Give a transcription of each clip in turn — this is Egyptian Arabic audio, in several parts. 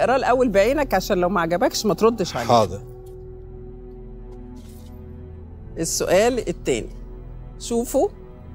اقراه الاول بعينك عشان لو ما عجبكش ما تردش عليه حاضر السؤال التاني شوفوا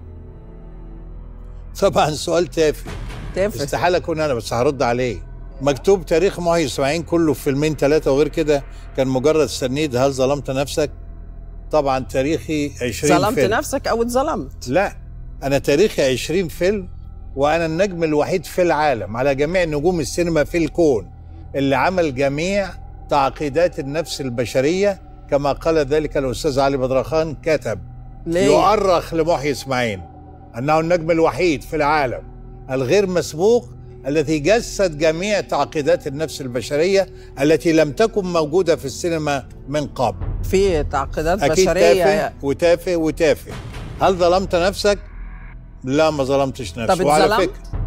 طبعا سؤال تافه تافه استحاله اكون انا بس هرد عليه مكتوب تاريخ محي اسماعيل كله في فيلمين ثلاثه وغير كده كان مجرد سنيد هل ظلمت نفسك طبعا تاريخي 20 ظلمت فيلم نفسك او اتظلمت لا انا تاريخي 20 فيلم وانا النجم الوحيد في العالم على جميع نجوم السينما في الكون اللي عمل جميع تعقيدات النفس البشريه كما قال ذلك الاستاذ علي بدرخان كتب ليه يؤرخ لمحيي اسماعيل انه النجم الوحيد في العالم الغير مسبوق الذي جسد جميع تعقيدات النفس البشريه التي لم تكن موجوده في السينما من قبل في تعقيدات اكيد بشريه تافه وتافه وتافه هل ظلمت نفسك لا ما ظلمتش نفسي طب وعلى اتظلمت؟ فكره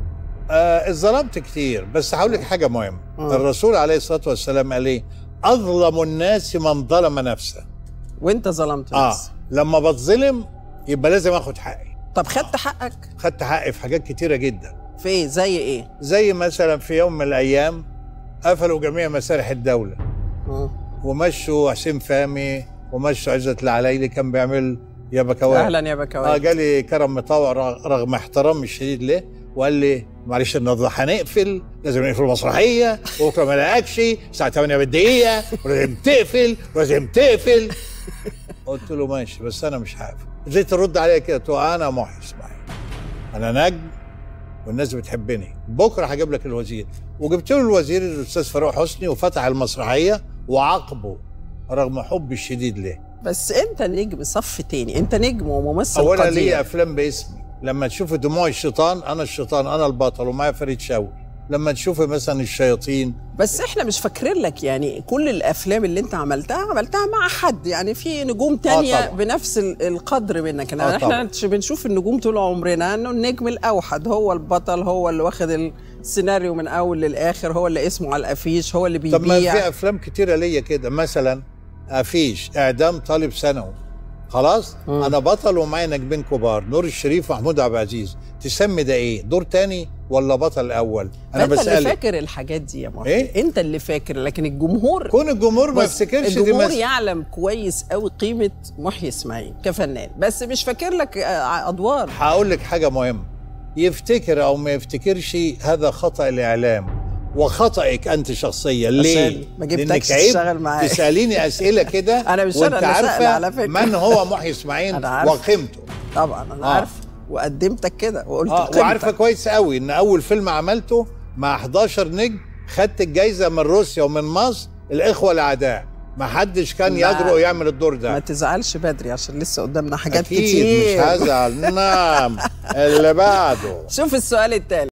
آه اتظلمت كتير بس هقول لك حاجه مهمه مم. الرسول عليه الصلاه والسلام قال ايه اظلم الناس من ظلم نفسه وانت ظلمت اه نفسك لما بتظلم يبقى لازم اخد حقي طب خدت حقك خدت حقي في حاجات كتيره جدا في ايه زي ايه زي مثلا في يوم من الايام قفلوا جميع مسارح الدوله مم. ومشوا حسين فهمي ومشوا عزت العلايلي كان بيعمل يا بكوات اهلا يا اه بكوات جالي كرم مطاوع رغ- رغم احترامي الشديد له وقال لي معلش النهارده هنقفل لازم نقفل المسرحيه وبكره ما الاقيكش الساعه 8 بالدقيقه ولازم تقفل ولازم تقفل قلت له ماشي بس انا مش هقفل ازاي ترد عليا كده قلت له انا محي اسماعيل انا نجم والناس بتحبني بكره هجيب لك الوزير وجبت له الوزير الاستاذ فاروق حسني وفتح المسرحيه وعاقبه رغم حبي الشديد له بس انت نجم صف تاني انت نجم وممثل اولا قدير ليه افلام باسمي لما تشوفي دموع الشيطان انا الشيطان انا البطل ومعايا فريد شوقي لما تشوفي مثلا الشياطين بس احنا مش فاكرين لك يعني كل الافلام اللي انت عملتها عملتها مع حد يعني في نجوم تانية طبعا. بنفس ال- القدر منك آه احنا طبعا. ش- بنشوف النجوم طول عمرنا انه النجم الاوحد هو البطل هو اللي واخد السيناريو من اول للاخر هو اللي اسمه على الافيش هو اللي طب ما في بيبيع افلام كتيره ليا كده مثلا افيش اعدام طالب ثانوي خلاص مم. انا بطل ومعايا نجمين كبار نور الشريف ومحمود عبد العزيز تسمي ده ايه دور تاني ولا بطل اول انا انت اللي بسالك فاكر الحاجات دي يا محمد إيه؟ انت اللي فاكر لكن الجمهور كون الجمهور ما بص، يفتكرش دي الجمهور مثلا يعلم كويس قوي قيمه محيي اسماعيل كفنان بس مش فاكر لك آه، ادوار هقول لك حاجه مهمه يفتكر او ما يفتكرش هذا خطا الاعلام وخطأك انت شخصيا ليه؟ عشان ما جبتكش لأنك عيب تشتغل معايا. تساليني اسئله كده أنا مش وانت أنا اللي سائل عارفه على فكرة. من هو محيي اسماعيل أنا عارف. وقيمته طبعا انا آه. عارف وقدمتك كده وقلت اه قيمتك. وعارفه كويس قوي ان اول فيلم عملته مع 11 نجم خدت الجايزه من روسيا ومن مصر الاخوه الاعداء ما حدش كان لا. يجرؤ يعمل الدور ما ده تزعلش بدري عشان لسه قدامنا حاجات اكيد كتير مش هزعل نعم اللي بعده شوف السؤال التالي